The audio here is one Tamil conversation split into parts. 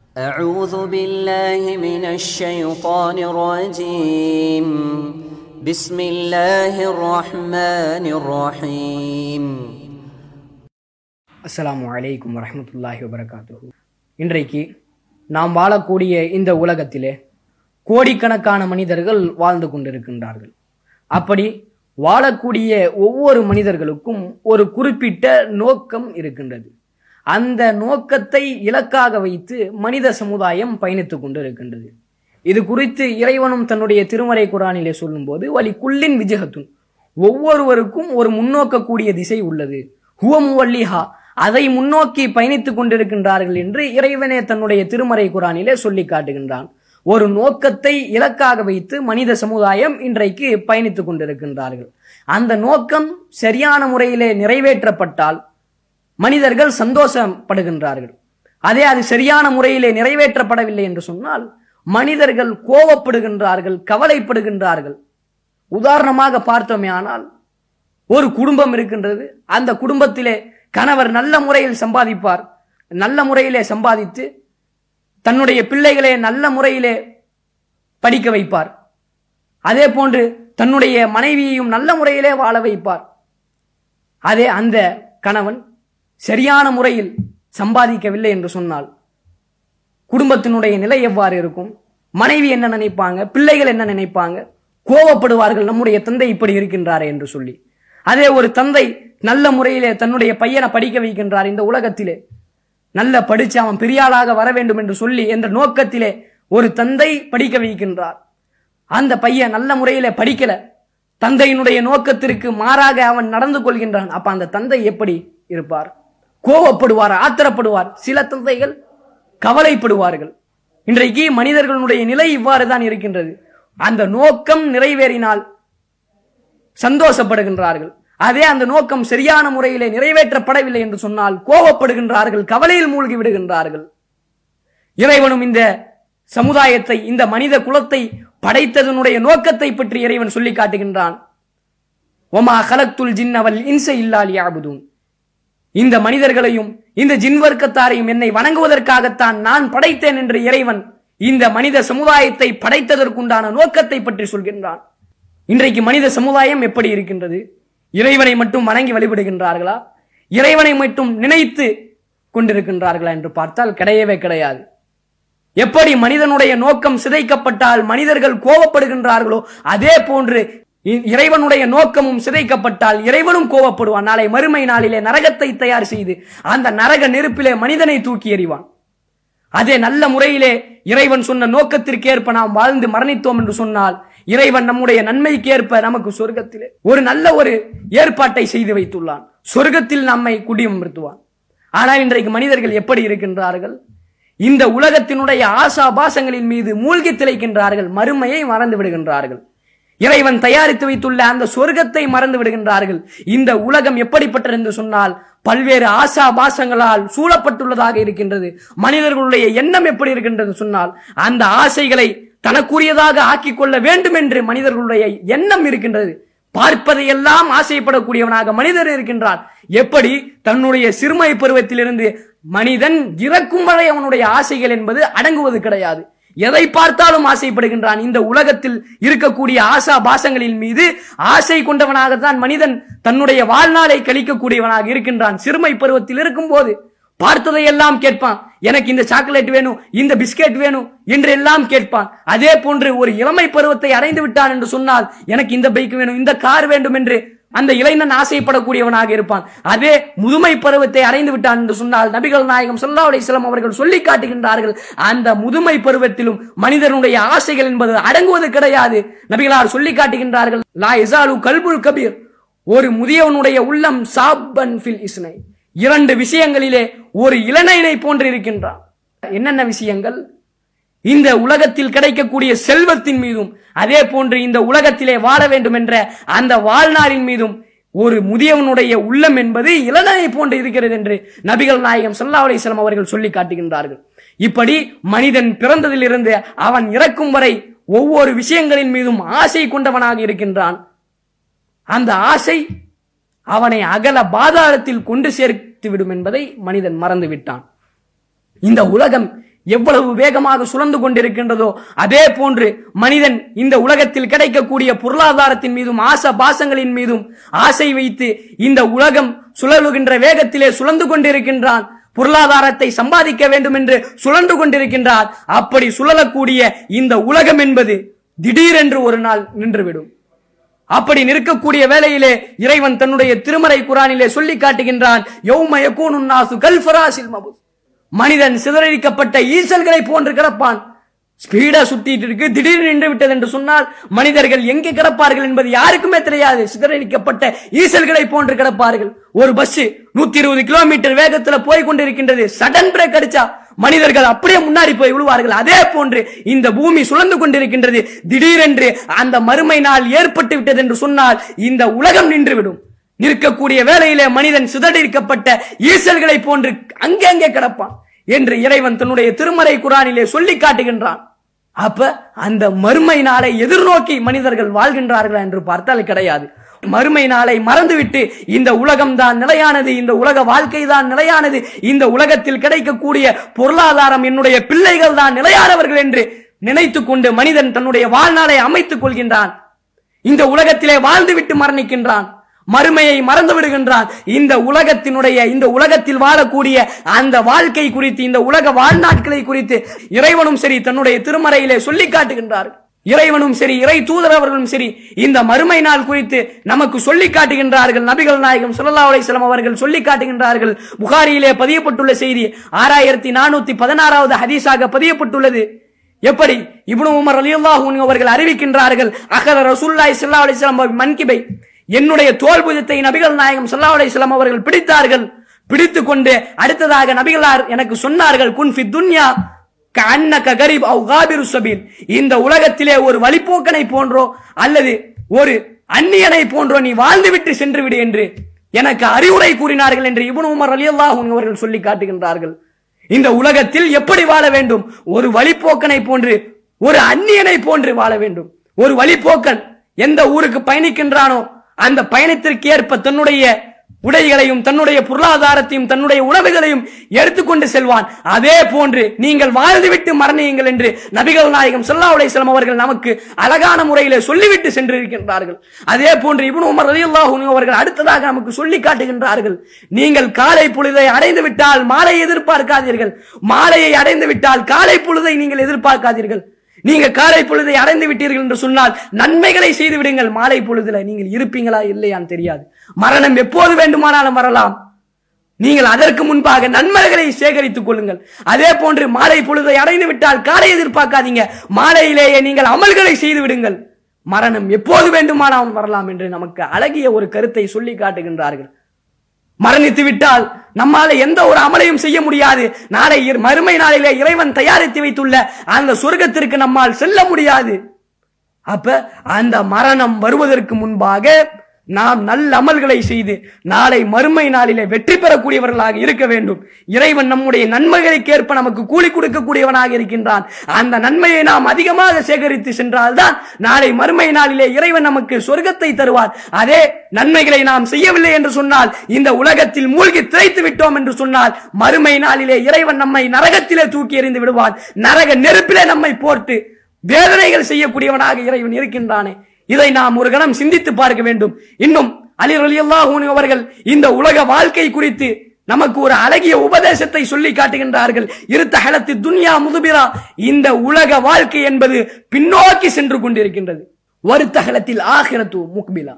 أعوذ بالله من الشيطان الرجيم بسم الله الرحمن الرحيم அஸ்ஸலாமு அலைக்கும் வரஹ்மத்துல்லாஹி வபரகாத்துஹு இன்றைக்கு நாம் வாழக்கூடிய இந்த உலகத்திலே கோடிக்கணக்கான மனிதர்கள் வாழ்ந்து கொண்டிருக்கின்றார்கள் அப்படி வாழக்கூடிய ஒவ்வொரு மனிதர்களுக்கும் ஒரு குறிப்பிட்ட நோக்கம் இருக்கின்றது அந்த நோக்கத்தை இலக்காக வைத்து மனித சமுதாயம் பயணித்துக் கொண்டிருக்கின்றது இது குறித்து இறைவனும் தன்னுடைய திருமறை குரானிலே சொல்லும்போது வலி குல்லின் விஜகத்துன் ஒவ்வொருவருக்கும் ஒரு முன்னோக்கக்கூடிய திசை உள்ளது ஹுவம் வல்லிஹா அதை முன்னோக்கி பயணித்துக் கொண்டிருக்கின்றார்கள் என்று இறைவனே தன்னுடைய திருமறை குரானிலே சொல்லி காட்டுகின்றான் ஒரு நோக்கத்தை இலக்காக வைத்து மனித சமுதாயம் இன்றைக்கு பயணித்துக் கொண்டிருக்கின்றார்கள் அந்த நோக்கம் சரியான முறையிலே நிறைவேற்றப்பட்டால் மனிதர்கள் சந்தோஷப்படுகின்றார்கள் அதே அது சரியான முறையிலே நிறைவேற்றப்படவில்லை என்று சொன்னால் மனிதர்கள் கோபப்படுகின்றார்கள் கவலைப்படுகின்றார்கள் உதாரணமாக பார்த்தோமே ஆனால் ஒரு குடும்பம் இருக்கின்றது அந்த குடும்பத்திலே கணவர் நல்ல முறையில் சம்பாதிப்பார் நல்ல முறையிலே சம்பாதித்து தன்னுடைய பிள்ளைகளை நல்ல முறையிலே படிக்க வைப்பார் அதே போன்று தன்னுடைய மனைவியையும் நல்ல முறையிலே வாழ வைப்பார் அதே அந்த கணவன் சரியான முறையில் சம்பாதிக்கவில்லை என்று சொன்னால் குடும்பத்தினுடைய நிலை எவ்வாறு இருக்கும் மனைவி என்ன நினைப்பாங்க பிள்ளைகள் என்ன நினைப்பாங்க கோவப்படுவார்கள் நம்முடைய தந்தை இப்படி இருக்கின்றாரே என்று சொல்லி அதே ஒரு தந்தை நல்ல முறையிலே தன்னுடைய பையனை படிக்க வைக்கின்றார் இந்த உலகத்திலே நல்ல படிச்சு அவன் பெரிய ஆளாக வர வேண்டும் என்று சொல்லி என்ற நோக்கத்திலே ஒரு தந்தை படிக்க வைக்கின்றார் அந்த பையன் நல்ல முறையிலே படிக்கல தந்தையினுடைய நோக்கத்திற்கு மாறாக அவன் நடந்து கொள்கின்றான் அப்ப அந்த தந்தை எப்படி இருப்பார் கோவப்படுவார் ஆத்திரப்படுவார் சில தந்தைகள் கவலைப்படுவார்கள் இன்றைக்கு மனிதர்களுடைய நிலை இவ்வாறு தான் இருக்கின்றது அந்த நோக்கம் நிறைவேறினால் சந்தோஷப்படுகின்றார்கள் அதே அந்த நோக்கம் சரியான முறையிலே நிறைவேற்றப்படவில்லை என்று சொன்னால் கோபப்படுகின்றார்கள் கவலையில் மூழ்கி விடுகின்றார்கள் இறைவனும் இந்த சமுதாயத்தை இந்த மனித குலத்தை படைத்ததனுடைய நோக்கத்தை பற்றி இறைவன் சொல்லி காட்டுகின்றான் ஒமா கலத்துல் ஜின்னவல் இன்ச இல்லால் யாபுதூன் இந்த மனிதர்களையும் இந்த ஜின்வர்க்கத்தாரையும் என்னை வணங்குவதற்காகத்தான் நான் படைத்தேன் என்று இறைவன் இந்த மனித சமுதாயத்தை படைத்ததற்குண்டான நோக்கத்தை பற்றி சொல்கின்றான் இன்றைக்கு மனித சமுதாயம் எப்படி இருக்கின்றது இறைவனை மட்டும் வணங்கி வழிபடுகின்றார்களா இறைவனை மட்டும் நினைத்து கொண்டிருக்கின்றார்களா என்று பார்த்தால் கிடையவே கிடையாது எப்படி மனிதனுடைய நோக்கம் சிதைக்கப்பட்டால் மனிதர்கள் கோபப்படுகின்றார்களோ அதே போன்று இ- இறைவனுடைய நோக்கமும் சிதைக்கப்பட்டால் இறைவனும் கோபப்படுவான் நாளை மறுமை நாளிலே நரகத்தை தயார் செய்து அந்த நரக நெருப்பிலே மனிதனை தூக்கி எறிவான் அதே நல்ல முறையிலே இறைவன் சொன்ன நோக்கத்திற்கேற்ப நாம் வாழ்ந்து மரணித்தோம் என்று சொன்னால் இறைவன் நம்முடைய நன்மைக்கேற்ப நமக்கு சொர்க்கத்திலே ஒரு நல்ல ஒரு ஏற்பாட்டை செய்து வைத்துள்ளான் சொர்க்கத்தில் நம்மை குடியமர்த்துவான் ஆனால் இன்றைக்கு மனிதர்கள் எப்படி இருக்கின்றார்கள் இந்த உலகத்தினுடைய ஆசா பாசங்களின் மீது மூழ்கி திளைக்கின்றார்கள் மறுமையை மறந்து விடுகின்றார்கள் இறைவன் தயாரித்து வைத்துள்ள அந்த சொர்க்கத்தை மறந்து விடுகின்றார்கள் இந்த உலகம் எப்படிப்பட்டது என்று சொன்னால் பல்வேறு ஆசா பாசங்களால் சூழப்பட்டுள்ளதாக இருக்கின்றது மனிதர்களுடைய எண்ணம் எப்படி இருக்கின்றது சொன்னால் அந்த ஆசைகளை தனக்குரியதாக ஆக்கிக் கொள்ள வேண்டும் என்று மனிதர்களுடைய எண்ணம் இருக்கின்றது பார்ப்பதையெல்லாம் ஆசைப்படக்கூடியவனாக மனிதர் இருக்கின்றான் எப்படி தன்னுடைய சிறுமை பருவத்திலிருந்து மனிதன் இறக்கும் வரை அவனுடைய ஆசைகள் என்பது அடங்குவது கிடையாது எதை பார்த்தாலும் ஆசைப்படுகின்றான் இந்த உலகத்தில் இருக்கக்கூடிய ஆசா பாசங்களின் மீது ஆசை கொண்டவனாகத்தான் மனிதன் தன்னுடைய வாழ்நாளை கழிக்கக்கூடியவனாக இருக்கின்றான் சிறுமை பருவத்தில் இருக்கும்போது பார்த்ததையெல்லாம் கேட்பான் எனக்கு இந்த சாக்லேட் வேணும் இந்த பிஸ்கெட் வேணும் என்று எல்லாம் கேட்பான் அதே போன்று ஒரு இளமை பருவத்தை அடைந்து விட்டான் என்று சொன்னால் எனக்கு இந்த பைக் வேணும் இந்த கார் வேண்டும் என்று அந்த இளைஞன் ஆசைப்படக்கூடியவனாக இருப்பான் அதே முதுமை பருவத்தை அடைந்து விட்டான் என்று சொன்னால் நபிகள் நாயகம் ஸல்லல்லாஹு அலைஹி வஸல்லம் அவர்கள் சொல்லி காட்டுகின்றார்கள் அந்த முதுமை பருவத்திலும் மனிதனுடைய ஆசைகள் என்பது அடங்குவது கிடையாது நபிகளார் சொல்லி காட்டுகின்றார்கள் லா இசாலு கல்புல் கபீர் ஒரு முதியவனுடைய உள்ளம் சாப்பன் ஃபில் இஸ்னை இரண்டு விஷயங்களிலே ஒரு இளநயனை போன்று இருக்கின்றான் என்னென்ன விஷயங்கள் இந்த உலகத்தில் கிடைக்கக்கூடிய செல்வத்தின் மீதும் அதே போன்று இந்த உலகத்திலே வாழ வேண்டும் என்ற அந்த வாழ்நாளின் மீதும் ஒரு முதியவனுடைய உள்ளம் என்பது இளநனை போன்று இருக்கிறது என்று நபிகள் நாயகம் ஸல்லல்லாஹு அலைஹி வஸல்லம் அவர்கள் சொல்லி காட்டுகின்றார்கள் இப்படி மனிதன் பிறந்ததிலிருந்து அவன் இறக்கும் வரை ஒவ்வொரு விஷயங்களின் மீதும் ஆசை கொண்டவனாக இருக்கின்றான் அந்த ஆசை அவனை அகல பாதாளத்தில் கொண்டு சேர்த்து விடும் என்பதை மனிதன் மறந்து விட்டான் இந்த உலகம் எவ்வளவு வேகமாக சுழந்து கொண்டிருக்கின்றதோ அதே போன்று மனிதன் இந்த உலகத்தில் கிடைக்கக்கூடிய பொருளாதாரத்தின் மீதும் ஆசை பாசங்களின் மீதும் ஆசை வைத்து இந்த உலகம் சுழலுகின்ற வேகத்திலே சுழந்து கொண்டிருக்கின்றான் பொருளாதாரத்தை சம்பாதிக்க வேண்டும் என்று சுழன்று கொண்டிருக்கின்றார் அப்படி சுழலக்கூடிய இந்த உலகம் என்பது திடீரென்று ஒரு நாள் நின்றுவிடும் அப்படி நிற்கக்கூடிய வேளையிலே இறைவன் தன்னுடைய திருமறை குரானிலே சொல்லி காட்டுகின்றான் யௌம யகூனு நாசு கல்ஃபராசில் மபுஸ் மனிதன் சிதறடிக்கப்பட்ட ஈசல்களை போன்று கிடப்பான் ஸ்பீடா சுத்திட்டு இருக்கு திடீர்னு நின்று விட்டது என்று சொன்னால் மனிதர்கள் எங்கே கிடப்பார்கள் என்பது யாருக்குமே தெரியாது சிதறடிக்கப்பட்ட ஈசல்களை போன்று கிடப்பார்கள் ஒரு பஸ் நூத்தி இருபது கிலோமீட்டர் வேகத்துல போய் கொண்டிருக்கின்றது சடன் பிரேக் அடிச்சா மனிதர்கள் அப்படியே முன்னாடி போய் விழுவார்கள் அதே போன்று இந்த பூமி சுழந்து கொண்டிருக்கின்றது திடீரென்று அந்த மறுமை நாள் ஏற்பட்டு விட்டது என்று சொன்னால் இந்த உலகம் நின்றுவிடும் நிற்கக்கூடிய வேளையிலே மனிதன் சிதறடிக்கப்பட்ட ஈசல்களை போன்று அங்கங்கே கிடப்பான் என்று இறைவன் தன்னுடைய திருமறை குரானிலே சொல்லி காட்டுகின்றான் அப்ப அந்த மறுமை நாளை எதிர்நோக்கி மனிதர்கள் வாழ்கின்றார்களா என்று பார்த்தால் கிடையாது மறுமை நாளை மறந்துவிட்டு இந்த உலகம் தான் நிலையானது இந்த உலக வாழ்க்கை தான் நிலையானது இந்த உலகத்தில் கிடைக்கக்கூடிய பொருளாதாரம் என்னுடைய பிள்ளைகள் தான் நிலையானவர்கள் என்று நினைத்துக் கொண்டு மனிதன் தன்னுடைய வாழ்நாளை அமைத்துக் கொள்கின்றான் இந்த உலகத்திலே வாழ்ந்துவிட்டு மரணிக்கின்றான் மறுமையை மறந்து விடுகின்றான் இந்த உலகத்தினுடைய இந்த உலகத்தில் வாழக்கூடிய அந்த வாழ்க்கை குறித்து இந்த உலக வாழ்நாட்களை குறித்து இறைவனும் சரி தன்னுடைய திருமறையிலே சொல்லி காட்டுகின்றார் இறைவனும் சரி இறை தூதர் அவர்களும் சரி இந்த மறுமை நாள் குறித்து நமக்கு சொல்லி காட்டுகின்றார்கள் நபிகள் நாயகம் ஸல்லல்லாஹு அலைஹி வஸல்லம் அவர்கள் சொல்லி காட்டுகின்றார்கள் புகாரியிலே பதியப்பட்டுள்ள செய்தி ஆறாயிரத்தி நானூத்தி பதினாறாவது ஹதீஸாக பதியப்பட்டுள்ளது எப்படி இப்னு உமர் ரலியல்லாஹு அன்ஹு அவர்கள் அறிவிக்கின்றார்கள் அகத ரசூலுல்லாஹி ஸல்லல்லாஹு அலைஹி வஸல்லம் மன்கிபை என்னுடைய தோல் புஜத்தை நபிகள் நாயகம் ஸல்லல்லாஹு அலைஹி வஸல்லம் அவர்கள் பிடித்தார்கள் பிடித்துக் கொண்டு அடுத்ததாக நபிகளார் எனக்கு சொன்னார்கள் குன் ஃபி துன்யா கஅன்னக கரீப் அவ் காபிரு சபீல் இந்த உலகத்திலே ஒரு வழிப்போக்கனை போன்றோ அல்லது ஒரு அந்நியனை போன்றோ நீ வாழ்ந்துவிட்டு சென்று விடு என்று எனக்கு அறிவுரை கூறினார்கள் என்று இப்னு உமர் ரலியல்லாஹு அன்ஹு அவர்கள் சொல்லி காட்டுகின்றார்கள் இந்த உலகத்தில் எப்படி வாழ வேண்டும் ஒரு வழிப்போக்கனை போன்று ஒரு அந்நியனை போன்று வாழ வேண்டும் ஒரு வழிப்போக்கன் எந்த ஊருக்கு பயணிக்கின்றானோ அந்த பயணத்திற்கு ஏற்ப தன்னுடைய உடைகளையும் தன்னுடைய பொருளாதாரத்தையும் தன்னுடைய உணவுகளையும் எடுத்துக்கொண்டு செல்வான் அதே போன்று நீங்கள் வாழ்ந்துவிட்டு மரணியுங்கள் என்று நபிகள் நாயகம் ஸல்லல்லாஹு அலைஹி வஸல்லம் அவர்கள் நமக்கு அழகான முறையிலே சொல்லிவிட்டு சென்றிருக்கின்றார்கள் அதே போன்று இப்னு உமர் ரலியல்லாஹு அன்ஹு அவர்கள் அடுத்ததாக நமக்கு சொல்லி காட்டுகின்றார்கள் நீங்கள் காலை பொழுதை அடைந்து விட்டால் மாலை எதிர்பார்க்காதீர்கள் மாலையை அடைந்து விட்டால் காலை பொழுதை நீங்கள் எதிர்பார்க்காதீர்கள் நீங்க காலை பொழுதை அடைந்து விட்டீர்கள் என்று சொன்னால் நன்மைகளை செய்து விடுங்கள் மாலை பொழுதுல நீங்கள் இருப்பீங்களா இல்லையான்னு தெரியாது மரணம் எப்போது வேண்டுமானாலும் வரலாம் நீங்கள் அதற்கு முன்பாக நன்மைகளை சேகரித்துக் கொள்ளுங்கள் அதே போன்று மாலை பொழுதை அடைந்து விட்டால் காலை எதிர்பார்க்காதீங்க மாலையிலேயே நீங்கள் அமல்களை செய்து விடுங்கள் மரணம் எப்போது வேண்டுமானாலும் வரலாம் என்று நமக்கு அழகிய ஒரு கருத்தை சொல்லி காட்டுகின்றார்கள் மரணித்து விட்டால் நம்மால எந்த ஒரு அமலையும் செய்ய முடியாது நாளை இர்- மறுமை நாளிலே இறைவன் தயாரித்து வைத்துள்ள அந்த சொர்க்கத்திற்கு நம்மால் செல்ல முடியாது அப்ப அந்த மரணம் வருவதற்கு முன்பாக நாம் நல்ல அமல்களை செய்து நாளை மறுமை நாளிலே வெற்றி பெறக்கூடியவர்களாக இருக்க வேண்டும் இறைவன் நம்முடைய நன்மைகளுக்கேற்ப நமக்கு கூலி கொடுக்கக்கூடியவனாக இருக்கின்றான் அந்த நன்மையை நாம் அதிகமாக சேகரித்து சென்றால்தான் நாளை மறுமை நாளிலே இறைவன் நமக்கு சொர்க்கத்தை தருவார் அதே நன்மைகளை நாம் செய்யவில்லை என்று சொன்னால் இந்த உலகத்தில் மூழ்கி திளைத்து விட்டோம் என்று சொன்னால் மறுமை நாளிலே இறைவன் நம்மை நரகத்திலே தூக்கி எறிந்து விடுவான் நரக நெருப்பிலே நம்மை போட்டு வேதனைகள் செய்யக்கூடியவனாக இறைவன் இருக்கின்றானே இதை நாம் ஒரு கணம் சிந்தித்து பார்க்க வேண்டும் இன்னும் அலி ரலியல்லாஹு அன்ஹு அவர்கள் இந்த உலக வாழ்க்கை குறித்து நமக்கு ஒரு அழகிய உபதேசத்தை சொல்லி காட்டுகின்றார்கள் இருத்தகலத்து துன்யா முதுபிரா இந்த உலக வாழ்க்கை என்பது பின்னோக்கி சென்று கொண்டிருக்கின்றது வருத்தகலத்தில் ஆகிரத்து முக்பிலா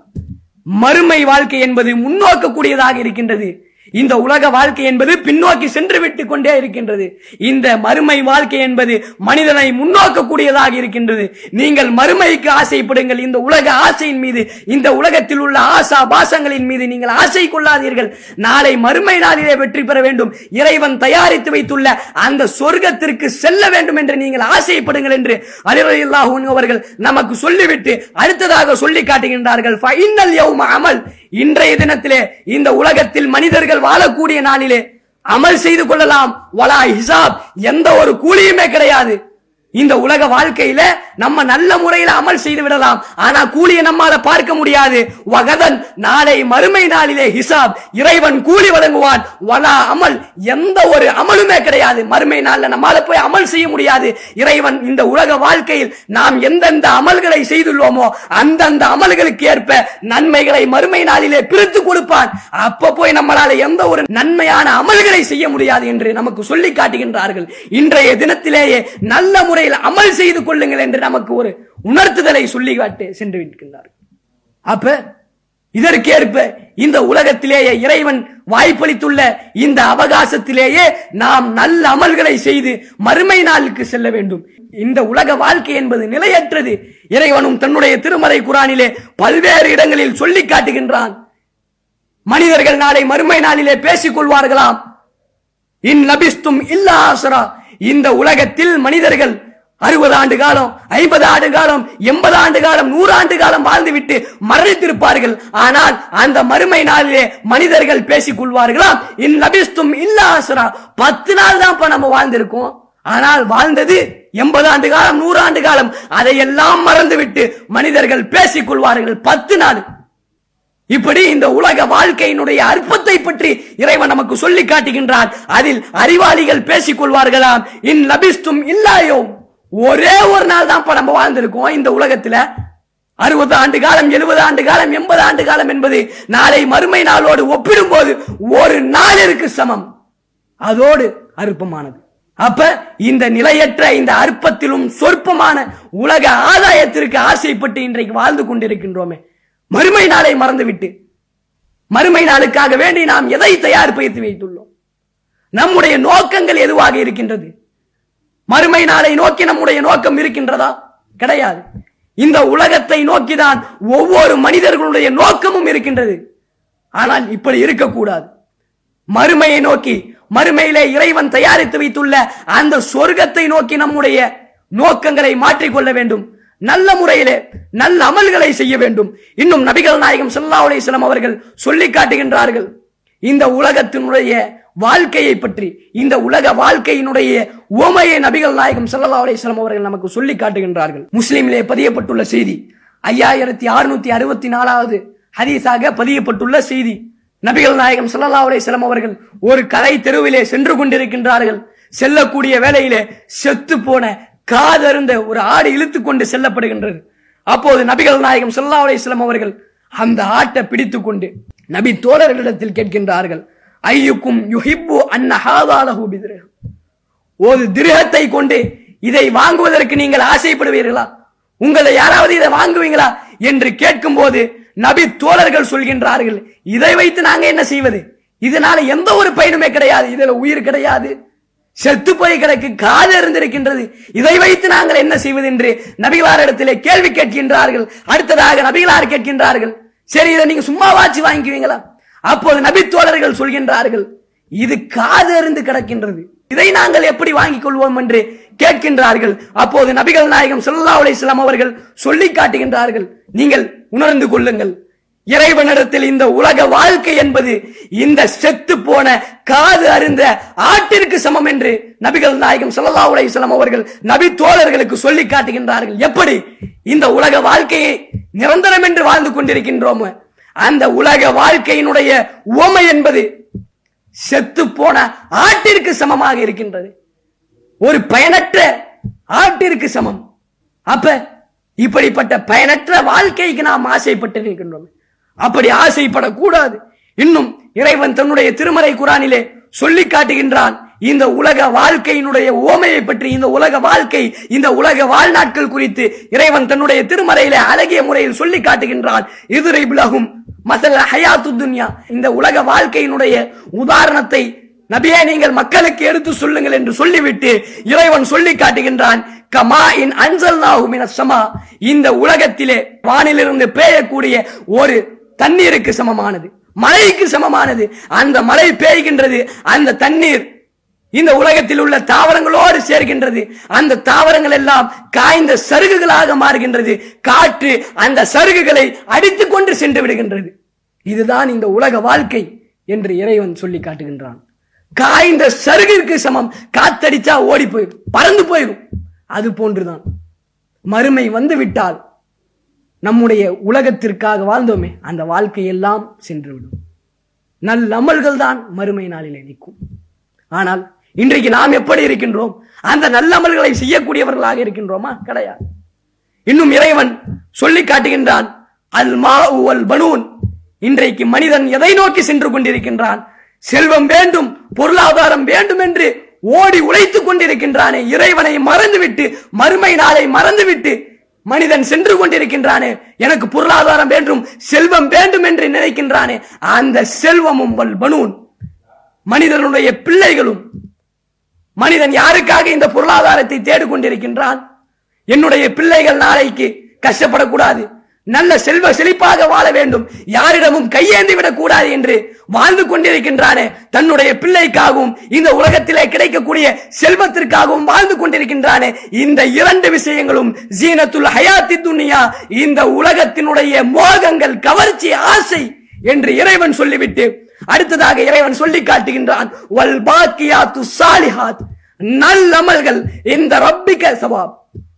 மறுமை வாழ்க்கை என்பது முன்னோக்கக்கூடியதாக இருக்கின்றது இந்த உலக வாழ்க்கை என்பது பின்னோக்கி சென்று விட்டு கொண்டே இருக்கின்றது இந்த மறுமை வாழ்க்கை என்பது மனிதனை முன்னோக்கக்கூடியதாக இருக்கின்றது நீங்கள் மறுமைக்கு ஆசைப்படுங்கள் இந்த உலக ஆசையின் மீது இந்த உலகத்தில் உள்ள ஆசா பாசங்களின் மீது நீங்கள் ஆசை கொள்ளாதீர்கள் நாளை மறுமை நாளிலே வெற்றி பெற வேண்டும் இறைவன் தயாரித்து வைத்துள்ள அந்த சொர்க்கத்திற்கு செல்ல வேண்டும் என்று நீங்கள் ஆசைப்படுங்கள் என்று அலிரல்லாஹு அவர்கள் நமக்கு சொல்லிவிட்டு அடுத்ததாக சொல்லி காட்டுகின்றார்கள் ஃபைனல் யௌம அமல் இன்றைய தினத்திலே இந்த உலகத்தில் மனிதர்கள் வாழக்கூடிய நாளிலே அமல் செய்து கொள்ளலாம் வலா ஹிசாப் எந்த ஒரு கூலியுமே கிடையாது இந்த உலக வாழ்க்கையில நம்ம நல்ல முறையில அமல் செய்து விடலாம் ஆனா கூலியை நம்மால பார்க்க முடியாது வகதன் நாளை மறுமை நாளிலே ஹிசாப் இறைவன் கூலி வழங்குவான் வலா அமல் எந்த ஒரு அமலுமே கிடையாது மறுமை நாள்ல நம்மால போய் அமல் செய்ய முடியாது இறைவன் இந்த உலக வாழ்க்கையில் நாம் எந்தெந்த அமல்களை செய்துள்ளோமோ அந்தந்த அமல்களுக்கு ஏற்ப நன்மைகளை மறுமை நாளிலே பிரித்து கொடுப்பான் அப்ப போய் நம்மளால எந்த ஒரு நன்மையான அமல்களை செய்ய முடியாது என்று நமக்கு சொல்லி காட்டுகின்றார்கள் இன்றைய தினத்திலேயே நல்ல முறையில் அமல் செய்து கொள்ளுங்கள் என்று நமக்கு ஒரு உணர்த்துதலை சொல்லி காட்டு சென்று விடுகின்றார்கள் அப்ப இதற்கேற்ப இந்த உலகத்திலேயே இறைவன் வாய்ப்பளித்துள்ள இந்த அவகாசத்திலேயே நாம் நல்ல அமல்களை செய்து மறுமை நாளுக்கு செல்ல வேண்டும் இந்த உலக வாழ்க்கை என்பது நிலையற்றது இறைவனும் தன்னுடைய திருமறை குரானிலே பல்வேறு இடங்களில் சொல்லி காட்டுகின்றான் மனிதர்கள் நாளை மறுமை நாளிலே பேசிக் கொள்வார்களாம் இன் லபிஸ்தும் இல்லா ஆசரா இந்த உலகத்தில் மனிதர்கள் அறுபது ஆண்டு காலம் ஐம்பது ஆண்டு காலம் எண்பது ஆண்டு காலம் நூறு ஆண்டு காலம் வாழ்ந்துவிட்டு மரணித்திருப்பார்கள் ஆனால் அந்த மறுமை நாளிலே மனிதர்கள் பேசிக் கொள்வார்களாம் இன் லபிஸ்தும் இல்லா ஆசரா பத்து நாள் தான் நம்ம வாழ்ந்திருக்கோம் ஆனால் வாழ்ந்தது எண்பது ஆண்டு காலம் நூறு ஆண்டு காலம் அதையெல்லாம் மறந்துவிட்டு மனிதர்கள் பேசிக் கொள்வார்கள் பத்து நாள் இப்படி இந்த உலக வாழ்க்கையினுடைய அற்பத்தை பற்றி இறைவன் நமக்கு சொல்லி காட்டுகின்றான் அதில் அறிவாளிகள் பேசிக் கொள்வார்களாம் இன் லபிஸ்தும் இல்லாயோ ஒரே ஒரு நாள் தான் நம்ம வாழ்ந்திருக்கோம் இந்த உலகத்துல அறுபது ஆண்டு காலம் எழுபது ஆண்டு காலம் எண்பது ஆண்டு காலம் என்பது நாளை மறுமை நாளோடு ஒப்பிடும்போது ஒரு நாளிற்கு சமம் அதோடு அற்பமானது அப்ப இந்த நிலையற்ற இந்த அற்பத்திலும் சொற்பமான உலக ஆதாயத்திற்கு ஆசைப்பட்டு இன்றைக்கு வாழ்ந்து கொண்டிருக்கின்றோமே மறுமை நாளை மறந்துவிட்டு மறுமை நாளுக்காக வேண்டி நாம் எதை தயார் பயிற்சி வைத்துள்ளோம் நம்முடைய நோக்கங்கள் எதுவாக இருக்கின்றது மறுமை நாளை நோக்கி நம்முடைய நோக்கம் இருக்கின்றதா கிடையாது இந்த உலகத்தை நோக்கிதான் ஒவ்வொரு மனிதர்களுடைய நோக்கமும் இருக்கின்றது ஆனால் இப்படி இருக்கக்கூடாது மறுமையை நோக்கி மறுமையிலே இறைவன் தயாரித்து வைத்துள்ள அந்த சொர்க்கத்தை நோக்கி நம்முடைய நோக்கங்களை மாற்றிக்கொள்ள வேண்டும் நல்ல முறையிலே நல்ல அமல்களை செய்ய வேண்டும் இன்னும் நபிகள் நாயகம் ஸல்லல்லாஹு அலைஹி வஸல்லம் அவர்கள் சொல்லி காட்டுகின்றார்கள் இந்த உலகத்தினுடைய வாழ்க்கையை பற்றி இந்த உலக வாழ்க்கையினுடைய உவமையை நபிகள் நாயகம் ஸல்லல்லாஹு அலைஹி வஸல்லம் அவர்கள் நமக்கு சொல்லி காட்டுகின்றார்கள் முஸ்லிமிலே பதியப்பட்டுள்ள செய்தி ஐயாயிரத்தி அறுநூத்தி அறுபத்தி நாலாவது ஹதீஸாக பதியப்பட்டுள்ள செய்தி நபிகள் நாயகம் ஸல்லல்லாஹு அலைஹி வஸல்லம் அவர்கள் ஒரு கலை தெருவிலே சென்று கொண்டிருக்கின்றார்கள் செல்லக்கூடிய வேளையிலே செத்து போன காதருந்த ஒரு ஆடு இழுத்து கொண்டு செல்லப்படுகின்றது அப்போது நபிகள் நாயகம் ஸல்லல்லாஹு அலைஹி வஸல்லம் அவர்கள் அந்த ஆட்டை பிடித்துக் கொண்டு நபி தோழர்களிடத்தில் கேட்கின்றார்கள் ஐயுக்கும் யுஹிப்பு அன்ன ஹாதாலஹு பித்ரஹ் ஒரு திருகத்தை கொண்டு இதை வாங்குவதற்கு நீங்கள் ஆசைப்படுவீர்களா உங்களை யாராவது இதை வாங்குவீங்களா என்று கேட்கும் போது நபி தோழர்கள் சொல்கின்றார்கள் இதை வைத்து நாங்க என்ன செய்வது இதனால எந்த ஒரு பயனுமே கிடையாது இதுல உயிர் கிடையாது செத்து போய் கிடக்கு காது இருந்திருக்கின்றது இதை வைத்து நாங்கள் என்ன செய்வது என்று நபிகளாரிடத்திலே கேள்வி கேட்கின்றார்கள் அடுத்ததாக நபிகளார் கேட்கின்றார்கள் சரி இதை நீங்க சும்மா வாச்சு வாங்கிக்குவீங்களா அப்போது நபி தோழர்கள் சொல்கின்றார்கள் இது காது அருந்து கிடக்கின்றது இதை நாங்கள் எப்படி வாங்கிக் கொள்வோம் என்று கேட்கின்றார்கள் அப்போது நபிகள் நாயகம் ஸல்லல்லாஹு அலைஹி வஸல்லம் அவர்கள் சொல்லி காட்டுகின்றார்கள் நீங்கள் உணர்ந்து கொள்ளுங்கள் இறைவனிடத்தில் இந்த உலக வாழ்க்கை என்பது இந்த செத்து போன காது அருந்த ஆட்டிற்கு சமம் என்று நபிகள் நாயகம் ஸல்லல்லாஹு அலைஹி வஸல்லம் அவர்கள் நபி தோழர்களுக்கு சொல்லி காட்டுகின்றார்கள் எப்படி இந்த உலக வாழ்க்கையை நிரந்தரம் என்று வாழ்ந்து கொண்டிருக்கின்றோமோ அந்த உலக வாழ்க்கையினுடைய உவமை என்பது செத்து போன ஆட்டிற்கு சமமாக இருக்கின்றது ஒரு பயனற்ற ஆட்டிற்கு சமம் அப்ப இப்படிப்பட்ட பயனற்ற வாழ்க்கைக்கு நாம் ஆசைப்பட்டு இருக்கின்றோம் அப்படி ஆசைப்படக்கூடாது இன்னும் இறைவன் தன்னுடைய திருமறை குரானிலே சொல்லி காட்டுகின்றான் இந்த உலக வாழ்க்கையினுடைய ஓமையை பற்றி இந்த உலக வாழ்க்கை இந்த உலக வாழ்நாட்கள் குறித்து இறைவன் தன்னுடைய திருமறையிலே அழகிய முறையில் சொல்லி காட்டுகின்றான் இதுரை விலகும் மசல் ஹயாத்து துன்யா இந்த உலக வாழ்க்கையினுடைய உதாரணத்தை நபியே நீங்கள் மக்களுக்கு எடுத்து சொல்லுங்கள் என்று சொல்லிவிட்டு இறைவன் சொல்லி காட்டுகின்றான் கமா இன் அன்சல் சமா இந்த உலகத்திலே வானிலிருந்து பெய்யக்கூடிய ஒரு தண்ணீருக்கு சமமானது மழைக்கு சமமானது அந்த மழை பெய்கின்றது அந்த தண்ணீர் இந்த உலகத்தில் உள்ள தாவரங்களோடு சேர்கின்றது அந்த தாவரங்கள் எல்லாம் காய்ந்த சருகுகளாக மாறுகின்றது காற்று அந்த சருகுகளை அடித்துக் கொண்டு சென்று விடுகின்றது இதுதான் இந்த உலக வாழ்க்கை என்று இறைவன் சொல்லி காட்டுகின்றான் காய்ந்த சருகிற்கு சமம் காத்தடிச்சா ஓடி போயிடும் பறந்து போயிடும் அது போன்றுதான் மறுமை வந்து விட்டால் நம்முடைய உலகத்திற்காக வாழ்ந்தோமே அந்த வாழ்க்கையெல்லாம் சென்றுவிடும் நல்ல அமல்கள் தான் மறுமை நாளிலே நிற்கும் ஆனால் இன்றைக்கு நாம் எப்படி இருக்கின்றோம் அந்த நல்ல அமல்களை செய்யக்கூடியவர்களாக இருக்கின்றோமா கிடையாது இன்னும் இறைவன் சொல்லி காட்டுகின்றான் அல் மாவுவல் பனூன் இன்றைக்கு மனிதன் எதை நோக்கி சென்று கொண்டிருக்கின்றான் செல்வம் வேண்டும் பொருளாதாரம் வேண்டும் என்று ஓடி உழைத்துக் கொண்டிருக்கின்றானே இறைவனை மறந்துவிட்டு மறுமை நாளை மறந்துவிட்டு மனிதன் சென்று கொண்டிருக்கின்றானே எனக்கு பொருளாதாரம் வேண்டும் செல்வம் வேண்டும் என்று நினைக்கின்றானே அந்த செல்வமும் வல் பனூன் மனிதனுடைய பிள்ளைகளும் மனிதன் யாருக்காக இந்த பொருளாதாரத்தை தேடிக் கொண்டிருக்கின்றான் என்னுடைய பிள்ளைகள் நாளைக்கு கஷ்டப்படக்கூடாது நல்ல செல்வ செழிப்பாக வாழ வேண்டும் யாரிடமும் கையேந்தி விடக் கூடாது என்று வாழ்ந்து கொண்டிருக்கின்றானே தன்னுடைய பிள்ளைக்காகவும் இந்த உலகத்திலே கிடைக்கக்கூடிய செல்வத்திற்காகவும் வாழ்ந்து கொண்டிருக்கின்றானே இந்த இரண்டு விஷயங்களும் ஜீனத்துல் ஹயாத்தி துனியா இந்த உலகத்தினுடைய மோகங்கள் கவர்ச்சி ஆசை என்று இறைவன் சொல்லிவிட்டு அடுத்ததாக இறைவன் சொல்லி காட்டுகின்றான் வல் பாக்கியாத்து சாலிஹாத் நல்லமல்கள் இந்த ரப்பிக்க சவாப்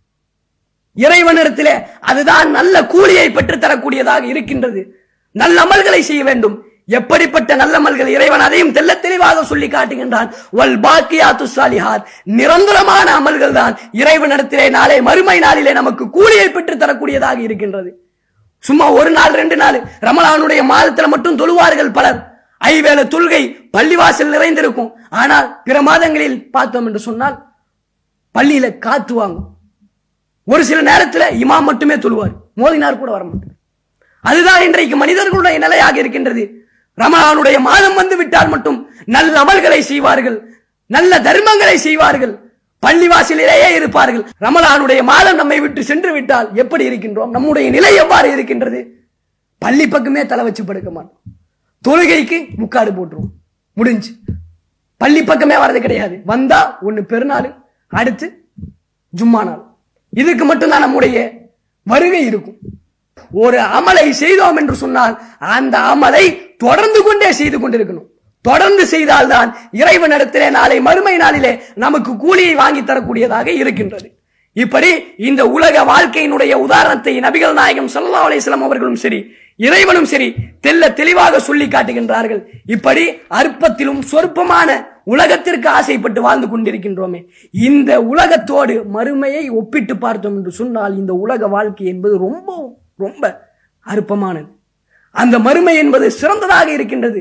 இறைவனிடத்திலே அதுதான் நல்ல கூலியை பெற்று தரக்கூடியதாக இருக்கின்றது நல்ல அமல்களை செய்ய வேண்டும் எப்படிப்பட்ட நல்லமல்கள் இறைவன் அதையும் தெல்ல தெளிவாக சொல்லி காட்டுகின்றான் வல் பாக்கியாத்து சாலிஹாத் நிரந்தரமான அமல்கள் தான் இறைவனிடத்திலே நாளை மறுமை நாளிலே நமக்கு கூலியை பெற்று தரக்கூடியதாக இருக்கின்றது சும்மா ஒரு நாள் ரெண்டு நாள் ரமலானுடைய மாதத்துல மட்டும் தொழுவார்கள் பலர் ஐவேளை தொழுகை பள்ளிவாசல் நிறைந்திருக்கும் ஆனால் பிற மாதங்களில் பார்த்தோம் என்று சொன்னால் பள்ளியில காத்து வாங்கும் ஒரு சில நேரத்தில் இமாம் மட்டுமே தொழுவார் மோதினார் கூட வர மாட்டார் அதுதான் இன்றைக்கு மனிதர்களுடைய நிலையாக இருக்கின்றது ரமலானுடைய மாதம் வந்து விட்டால் மட்டும் நல்ல அமல்களை செய்வார்கள் நல்ல தர்மங்களை செய்வார்கள் பள்ளிவாசலிலேயே இருப்பார்கள் ரமலானுடைய மாதம் நம்மை விட்டு சென்று விட்டால் எப்படி இருக்கின்றோம் நம்முடைய நிலை எவ்வாறு இருக்கின்றது பள்ளி பக்கமே தலை வச்சு படுக்க மாட்டோம் தொழுகைக்கு முக்காடு போட்டுருவோம் முடிஞ்சு பள்ளி பக்கமே வரது கிடையாது வந்தா ஒன்னு பெருநாள் அடுத்து ஜும்மா நாள் இதுக்கு மட்டும்தான் நம்முடைய வருகை இருக்கும் ஒரு அமலை செய்தோம் என்று சொன்னால் அந்த அமலை தொடர்ந்து கொண்டே செய்து கொண்டிருக்கணும் தொடர்ந்து செய்தால்தான் இறைவனிடத்திலே நாளை மறுமை நாளிலே நமக்கு கூலியை வாங்கி தரக்கூடியதாக இருக்கின்றது இப்படி இந்த உலக வாழ்க்கையினுடைய உதாரணத்தை நபிகள் நாயகம் ஸல்லல்லாஹு அலைஹி வஸல்லம் அவர்களும் சரி இறைவனும் சரி தெல்ல தெளிவாக சொல்லி காட்டுகின்றார்கள் இப்படி அற்பத்திலும் சொற்பமான உலகத்திற்கு ஆசைப்பட்டு வாழ்ந்து கொண்டிருக்கின்றோமே இந்த உலகத்தோடு மறுமையை ஒப்பிட்டு பார்த்தோம் என்று சொன்னால் இந்த உலக வாழ்க்கை என்பது ரொம்ப ரொம்ப அற்பமானது அந்த மறுமை என்பது சிறந்ததாக இருக்கின்றது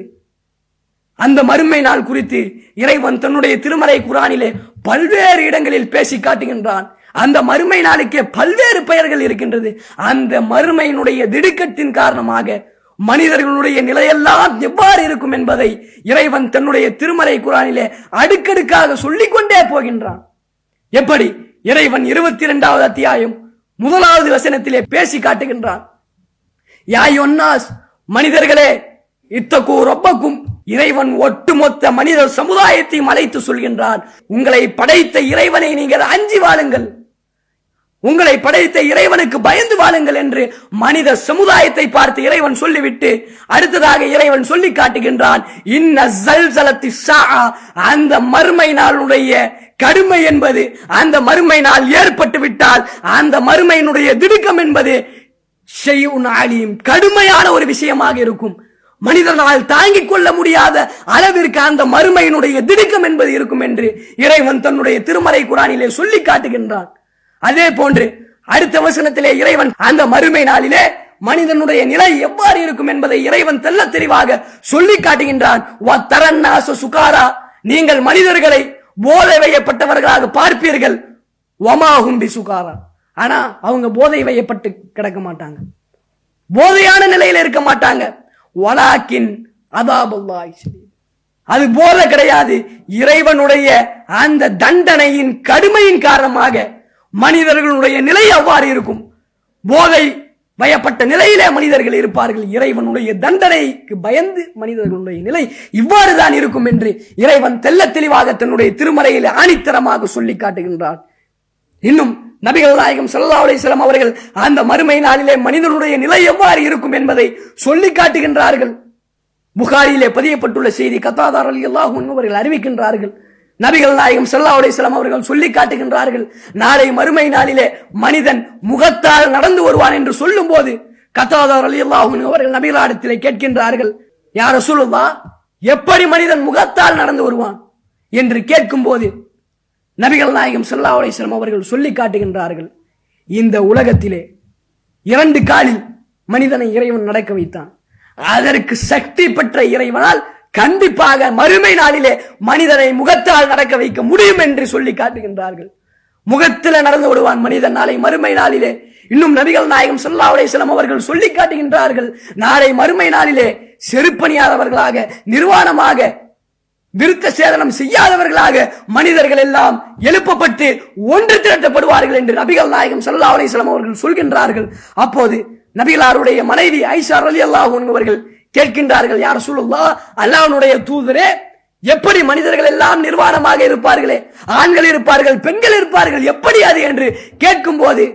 அந்த மறுமை நாள் குறித்து இறைவன் தன்னுடைய திருமறை குரானிலே பல்வேறு இடங்களில் பேசி காட்டுகின்றான் அந்த மறுமை நாளுக்கே பல்வேறு பெயர்கள் இருக்கின்றது அந்த மறுமையினுடைய திடுக்கத்தின் காரணமாக மனிதர்களுடைய நிலையெல்லாம் எவ்வாறு இருக்கும் என்பதை இறைவன் தன்னுடைய திருமறை குரானிலே அடுக்கடுக்காக சொல்லிக் கொண்டே போகின்றான் எப்படி இறைவன் இருபத்தி இரண்டாவது அத்தியாயம் முதலாவது வசனத்திலே பேசி காட்டுகின்றான் யாயொன்னாஸ் மனிதர்களே இத்தகு ரொப்பக்கும் இறைவன் ஒட்டுமொத்த மனிதர் சமுதாயத்தையும் அழைத்து சொல்கின்றான் உங்களை படைத்த இறைவனை நீங்கள் அஞ்சி வாழுங்கள் உங்களை படைத்த இறைவனுக்கு பயந்து வாழுங்கள் என்று மனித சமுதாயத்தை பார்த்து இறைவன் சொல்லிவிட்டு அடுத்ததாக இறைவன் சொல்லி காட்டுகின்றான் இன்ன ஜல்சலத்தி ஸாஅ, அந்த மறுமை நாளுடைய கடுமை என்பது அந்த மறுமை நாள் ஏற்பட்டு விட்டால் அந்த மறுமையினுடைய திடுக்கம் என்பது ஷைஉன் அலீம் கடுமையான ஒரு விஷயமாக இருக்கும் மனிதனால் தாங்கிக் கொள்ள முடியாத அளவிற்கு அந்த மறுமையினுடைய திடுக்கம் என்பது இருக்கும் என்று இறைவன் தன்னுடைய திருமறை குரானிலே சொல்லி காட்டுகின்றான் அதே போன்று அடுத்த வசனத்திலே இறைவன் அந்த மறுமை நாளிலே மனிதனுடைய நிலை எவ்வாறு இருக்கும் என்பதை இறைவன் தெல்ல தெளிவாக சொல்லி காட்டுகின்றான் "வத்தரன்னாச சுகாரா நீங்கள் மனிதர்களை போதை வையப்பட்டவர்களாக பார்ப்பீர்கள் ஒமாஹும் பி சுகாரா ஆனா அவங்க போதை வையப்பட்டு கிடக்க மாட்டாங்க போதையான நிலையில இருக்க மாட்டாங்க வலாக்கின் அதாபுல்லாஹி ஷதீத். அது போல கிடையாது இறைவனுடைய அந்த தண்டனையின் கடுமையின் காரணமாக மனிதர்களுடைய நிலை அவ்வாறு இருக்கும் போதை பயப்பட்ட நிலையிலே மனிதர்கள் இருப்பார்கள் இறைவனுடைய தண்டனைக்கு பயந்து மனிதர்களுடைய நிலை இவ்வாறு தான் இருக்கும் என்று இறைவன் தெல்ல தெளிவாக தன்னுடைய திருமறையில் ஆணித்தரமாக சொல்லி காட்டுகின்றான் இன்னும் நபிகள் நாயகம் ஸல்லல்லாஹு அலைஹி வஸல்லம் அவர்கள் அந்த மறுமை நாளிலே மனிதனுடைய நிலை எவ்வாறு இருக்கும் என்பதை சொல்லி காட்டுகின்றார்கள் புகாரியிலே பதியப்பட்டுள்ள செய்தி கத்தாதார் அலி அல்லாஹ் அவர்கள் அறிவிக்கின்றார்கள் நபிகள் நாயகம் ஸல்லல்லாஹு அலைஹி வஸல்லம் அவர்கள் சொல்லி காட்டுகின்றார்கள் நாளை மறுமை நாளிலே மனிதன் முகத்தால் நடந்து வருவான் என்று சொல்லும் போது கத்தாதார் அலி அவர்கள் நபிகளாடத்திலே கேட்கின்றார்கள் யார் ரசூலுல்லாஹ் எப்படி மனிதன் முகத்தால் நடந்து வருவான் என்று கேட்கும் போது நபிகள் நாயகம் ஸல்லல்லாஹு அலைஹி வஸல்லம் அவர்கள் சொல்லி காட்டுகின்றார்கள் இந்த உலகத்திலே இரண்டு காலில் மனிதனை இறைவன் நடக்க வைத்தான் அதற்கு சக்தி பெற்ற இறைவனால் கண்டிப்பாக மறுமை நாளிலே மனிதனை முகத்தால் நடக்க வைக்க முடியும் என்று சொல்லி காட்டுகின்றார்கள் முகத்தில நடந்து விடுவான் மனிதன் நாளை மறுமை நாளிலே இன்னும் நபிகள் நாயகம் ஸல்லல்லாஹு அலைஹி வஸல்லம் அவர்கள் சொல்லி காட்டுகின்றார்கள் நாளை மறுமை நாளிலே செருப்பணியாதவர்களாக நிர்வாணமாக விருத்த சேதனம் செய்யாதவர்களாக மனிதர்கள் எல்லாம் எழுப்பப்பட்டு ஒன்று திரட்டப்படுவார்கள் என்று நபிகள் நாயகம் ஸல்லல்லாஹு அலைஹி வஸல்லம் அவர்கள் சொல்கின்றார்கள் அப்போது நபிகளாருடைய மனைவி ஐஷா ரலியல்லாஹு அன்ஹு அவர்கள் கேட்கின்றார்கள் யார் சொல்லுல்லா அல்லாஹ்வுடைய தூதரே எப்படி மனிதர்கள் எல்லாம் நிர்வாணமாக இருப்பார்களே ஆண்கள் இருப்பார்கள் பெண்கள் இருப்பார்கள் எப்படி அது என்று கேட்கும் போது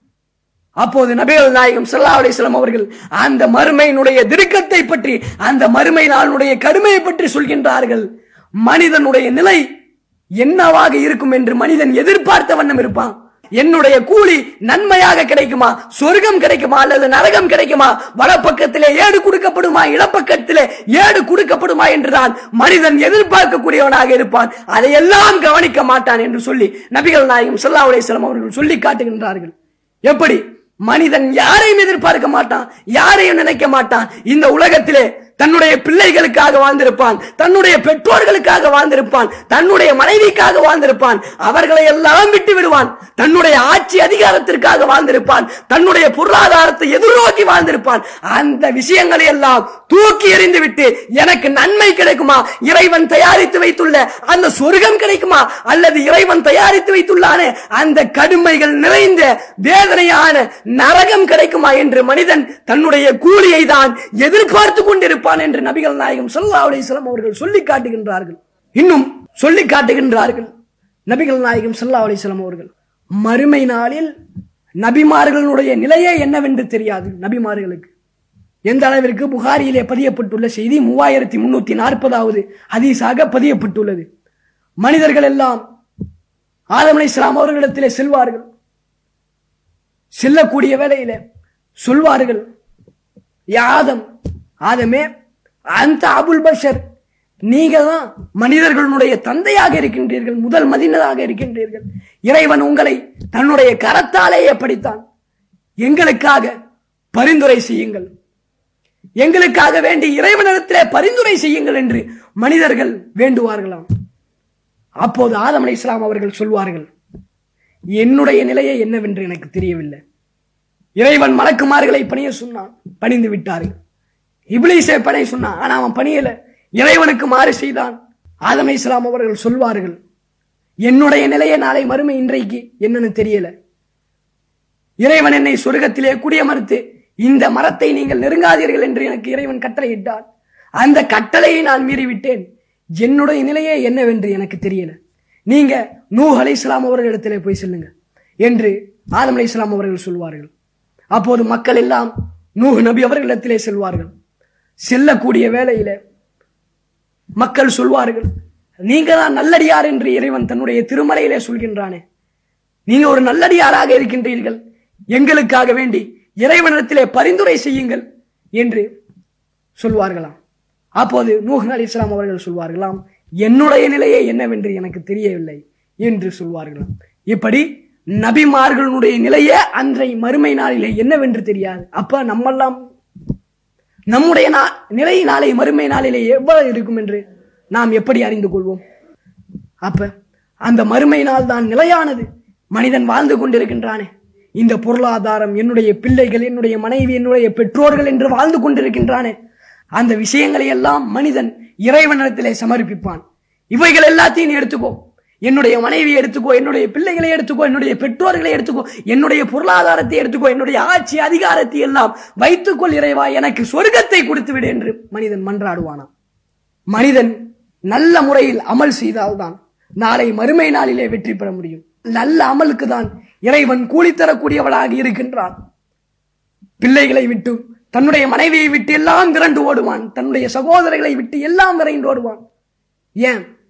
அப்போது நபிகள் நாயகம் ஸல்லல்லாஹு அலைஹி வஸல்லம் அவர்கள் அந்த மறுமையினுடைய திருக்கத்தை பற்றி அந்த மறுமை நாளுடைய கடுமையை பற்றி சொல்கின்றார்கள் மனிதனுடைய நிலை என்னவாக இருக்கும் என்று மனிதன் எதிர்பார்த்த வண்ணம் இருப்பான் என்னுடைய கூலி நன்மையாக கிடைக்குமா சொர்க்கம் கிடைக்குமா அல்லது நரகம் கிடைக்குமா வலப்பக்கத்திலே ஏடு கொடுக்கப்படுமா இடப்பக்கத்திலே ஏடு கொடுக்கப்படுமா என்றுதான் மனிதன் எதிர்பார்க்கக்கூடியவனாக இருப்பான் அதையெல்லாம் கவனிக்க மாட்டான் என்று சொல்லி நபிகள் நாயகம் ஸல்லல்லாஹு அலைஹி வஸல்லம் அவர்கள் சொல்லி காட்டுகின்றார்கள் எப்படி மனிதன் யாரையும் எதிர்பார்க்க மாட்டான் யாரையும் நினைக்க மாட்டான் இந்த உலகத்திலே தன்னுடைய பிள்ளைகளுக்காக வாழ்ந்திருப்பான் தன்னுடைய பெற்றோர்களுக்காக வாழ்ந்திருப்பான் தன்னுடைய மனைவிக்காக வாழ்ந்திருப்பான் அவர்களை எல்லாம் விட்டு விடுவான் தன்னுடைய ஆட்சி அதிகாரத்திற்காக வாழ்ந்திருப்பான் தன்னுடைய பொருளாதாரத்தை எதிர்நோக்கி வாழ்ந்திருப்பான் அந்த விஷயங்களை எல்லாம் தூக்கி எறிந்து விட்டு எனக்கு நன்மை கிடைக்குமா இறைவன் தயாரித்து வைத்துள்ள அந்த சொர்க்கம் கிடைக்குமா அல்லது இறைவன் தயாரித்து வைத்துள்ளான அந்த கடுமைகள் நிறைந்த வேதனையான நரகம் கிடைக்குமா என்று மனிதன் தன்னுடைய கூலியை தான் எதிர்பார்த்து கொண்டிருப்பான் என்று நபிகள் நாயகம் ஸல்லல்லாஹு அலைஹி வஸல்லம் அவர்கள் சொல்லி காட்டுகின்றார்கள் இன்னும் சொல்லி காட்டுகின்றார்கள் நபிகள் நாயகம் ஸல்லல்லாஹு அலைஹி வஸல்லம் அவர்கள் மறுமை நாளில் நபிமார்களுடைய நிலையே என்னவென்று தெரியாது நபிமார்களுக்கு எந்த அளவிற்கு புகாரியிலே பதியப்பட்டுள்ள செய்தி மூவாயிரத்தி முன்னூத்தி நாற்பதாவது ஹதீஸாக பதியப்பட்டுள்ளது மனிதர்கள் எல்லாம் ஆதம் அலைஹிஸ்ஸலாம் அவர்களிடத்திலே செல்வார்கள் செல்லக்கூடிய வேளையில சொல்வார்கள் யாதம் ஆதமே அந்த அபுல் பஷர் நீங்க தான் மனிதர்களுடைய தந்தையாக இருக்கின்றீர்கள் முதல் மதினதாக இருக்கின்றீர்கள் இறைவன் உங்களை தன்னுடைய கரத்தாலேயே படித்தான் எங்களுக்காக பரிந்துரை செய்யுங்கள் எங்களுக்காக வேண்டி இறைவனிடத்திலே பரிந்துரை செய்யுங்கள் என்று மனிதர்கள் வேண்டுவார்களாம் அப்போது ஆதம் அலை இஸ்லாம் அவர்கள் சொல்வார்கள் என்னுடைய நிலையை என்னவென்று எனக்கு தெரியவில்லை இறைவன் மலக்குமார்களை பணிய சொன்னான் பணிந்து விட்டார்கள் இப்ளீஸை பணிய சொன்னான் ஆனா அவன் பணியல இறைவனுக்கு மாறு செய்தான் ஆதம் அலை இஸ்லாம் அவர்கள் சொல்வார்கள் என்னுடைய நிலையை நாளை மறுமை இன்றைக்கு என்னன்னு தெரியல இறைவன் என்னை சொர்க்கத்திலே குடிய மறுத்து இந்த மரத்தை நீங்கள் நெருங்காதீர்கள் என்று எனக்கு இறைவன் கட்டளையிட்டார் அந்த கட்டளையை நான் மீறிவிட்டேன் என்னுடைய நிலையே என்னவென்று எனக்கு தெரியல நீங்க நூ அலை இஸ்லாம் அவர்களிடத்திலே போய் செல்லுங்க என்று ஆதம் அலை இஸ்லாம் அவர்கள் சொல்வார்கள் அப்போது மக்கள் எல்லாம் நூஹ் நபி அவர்களிடத்திலே செல்வார்கள் செல்லக்கூடிய வேளையில மக்கள் சொல்வார்கள் நீங்க தான் நல்லடியார் என்று இறைவன் தன்னுடைய திருமலையிலே சொல்கின்றானே நீங்க ஒரு நல்லடியாராக இருக்கின்றீர்கள் எங்களுக்காக வேண்டி இறைவனிடத்திலே பரிந்துரை செய்யுங்கள் என்று சொல்வார்களாம் அப்போது நூஹ் அலி இஸ்லாம் அவர்கள் சொல்வார்களாம் என்னுடைய நிலையே என்னவென்று எனக்கு தெரியவில்லை என்று சொல்வார்களாம் இப்படி நபிமார்களுடைய நிலையே அன்றை மறுமை நாளிலே என்னவென்று தெரியாது அப்ப நம்மெல்லாம் நம்முடைய நா- நிலை நாளை மறுமை நாளிலே எவ்வளவு இருக்கும் என்று நாம் எப்படி அறிந்து கொள்வோம் அப்ப அந்த மறுமை நாள் தான் நிலையானது மனிதன் வாழ்ந்து கொண்டிருக்கின்றானே இந்த பொருளாதாரம் என்னுடைய பிள்ளைகள் என்னுடைய மனைவி என்னுடைய பெற்றோர்கள் என்று வாழ்ந்து கொண்டிருக்கின்றானே அந்த விஷயங்களை எல்லாம் மனிதன் இறைவனிடத்திலே சமர்ப்பிப்பான் இவைகள் எல்லாத்தையும் நீ எடுத்துக்கோ என்னுடைய மனைவியை எடுத்துக்கோ என்னுடைய பிள்ளைகளை எடுத்துக்கோ என்னுடைய பெற்றோர்களை எடுத்துக்கோ என்னுடைய பொருளாதாரத்தை எடுத்துக்கோ என்னுடைய ஆட்சி அதிகாரத்தை எல்லாம் வைத்துக்கொள் இறைவா எனக்கு சொர்க்கத்தை கொடுத்து விடு என்று மனிதன் மன்றாடுவானாம் மனிதன் நல்ல முறையில் அமல் செய்தால்தான் நாளை மறுமை நாளிலே வெற்றி பெற முடியும் நல்ல அமலுக்கு தான் இறைவன் கூலி தரக்கூடியவளாக இருக்கின்றான் பிள்ளைகளை விட்டு தன்னுடைய மனைவியை விட்டு எல்லாம் விரண்டு ஓடுவான் தன்னுடைய சகோதரர்களை விட்டு எல்லாம் விரைந்து ஓடுவான் ஏன்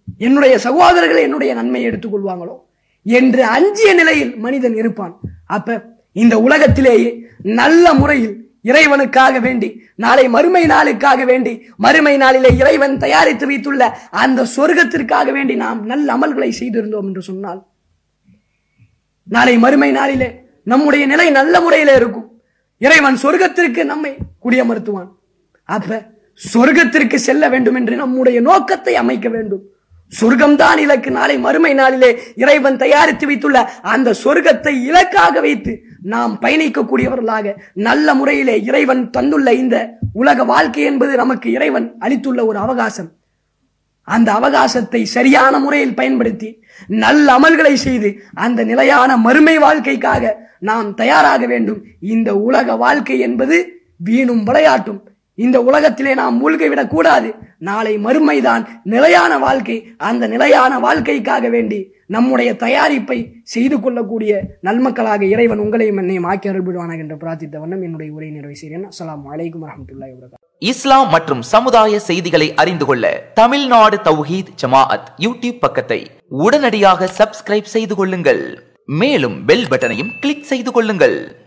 என்னுடைய சகோதரர்கள் என்னுடைய நன்மையை எடுத்துக்கொள்வாங்களோ என்று அஞ்சிய நிலையில் மனிதன் இருப்பான் அப்ப இந்த உலகத்திலேயே நல்ல முறையில் இறைவனுக்காக வேண்டி நாளை மறுமை நாளுக்காக வேண்டி மறுமை நாளிலே இறைவன் தயாரித்து வைத்துள்ள அந்த சொர்க்கத்திற்காக வேண்டி நாம் நல்ல அமல்களை செய்திருந்தோம் என்று சொன்னால் நாளை மறுமை நாளிலே நம்முடைய நிலை நல்ல முறையில இருக்கும் இறைவன் சொர்க்கத்திற்கு நம்மை குடியமர்த்துவான் அப்ப சொர்க்கத்திற்கு செல்ல வேண்டும் என்று நம்முடைய நோக்கத்தை அமைக்க வேண்டும் சொர்க்கம்தான் இலக்கு நாளை மறுமை நாளிலே இறைவன் தயாரித்து வைத்துள்ள அந்த சொர்க்கத்தை இலக்காக வைத்து நாம் பயணிக்கக்கூடியவர்களாக நல்ல முறையிலே இறைவன் தந்துள்ள இந்த உலக வாழ்க்கை என்பது நமக்கு இறைவன் அளித்துள்ள ஒரு அவகாசம் அந்த அவகாசத்தை சரியான முறையில் பயன்படுத்தி நல்ல அமல்களை செய்து அந்த நிலையான மறுமை வாழ்க்கைக்காக நாம் தயாராக வேண்டும் இந்த உலக வாழ்க்கை என்பது வீணும் விளையாட்டும் இந்த உலகத்திலே நாம் மூழ்கி விடக் கூடாது நாளை மறுமைதான் நிலையான வாழ்க்கை அந்த நிலையான வாழ்க்கைக்காக வேண்டி நம்முடைய தயாரிப்பை செய்து கொள்ளக்கூடிய நல்மக்களாக இறைவன் உங்களையும் என்னையும் ஆக்கி அருள்விடுவானாக என்று பிரார்த்தித்த வண்ணம் என்னுடைய உரை நிறைவு செய்கிறேன் அஸ்ஸலாமு அலைக்கும் வரஹ்மத்துல்லாஹி வபரகாத்துஹு இஸ்லாம் மற்றும் சமுதாய செய்திகளை அறிந்து கொள்ள தமிழ்நாடு தௌஹீத் ஜமாஅத் யூடியூப் பக்கத்தை உடனடியாக சப்ஸ்கிரைப் செய்து கொள்ளுங்கள் மேலும் பெல் பட்டனையும் கிளிக் செய்து கொள்ளுங்கள்